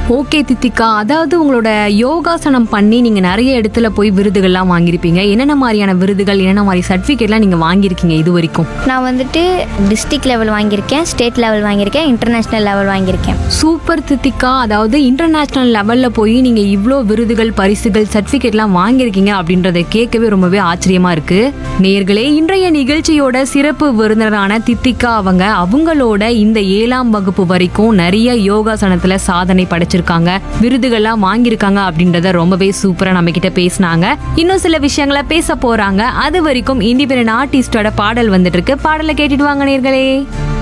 okay தித்திகா அதாவது உங்களோட யோகாசனம் பண்ணி நீங்க நிறைய இடத்துல போய் விருதுகள்லாம் வாங்கியிருப்பீங்க என்னென்ன மாதிரியான விருதுகள் என்னென்ன மாதிரி சர்டிஃபிகேட்லாம் நீங்க வாங்கியிருக்கீங்க இது வரைக்கும் நான் வந்துட்டு டிஸ்ட்ரிக்ட் லெவல் வாங்கியிருக்கேன் ஸ்டேட் லெவல் வாங்கியிருக்கேன் இன்டர்நேஷ்னல் லெவல் வாங்கியிருக்கேன் சூப்பர் தித்திகா அதாவது இன்டர்நேஷனல் லெவல்ல போய் நீங்க இவ்வளோ விருதுகள் பரிசுகள் சர்டிஃபிகேட்லாம் வாங்கியிருக்கீங்க அப்படின்றத கேட்கவே ரொம்பவே ஆச்சரியமா இருக்கு நேர்களே இன்றைய நிகழ்ச்சியோட சிறப்பு விருந்தினரான தித்திகா அவங்க அவங்களோட இந்த ஏழாம் வகுப்பு வரைக்கும் நிறைய யோகாசனத்துல சாதனை படைச்சிருக்காங்க விருதுகள்லாம் வாங்கியிருக்காங்க அப்படின்றத ரொம்பவே சூப்பரா நம்ம கிட்ட பேசினாங்க இன்னும் சில விஷயங்களை பேச போறாங்க அது வரைக்கும் இண்டிபெண்டன்ட் ஆர்டிஸ்டோட பாடல் வந்துட்டு இருக்கு பாடலை கேட்டுட்டு வாங்க நேர்களே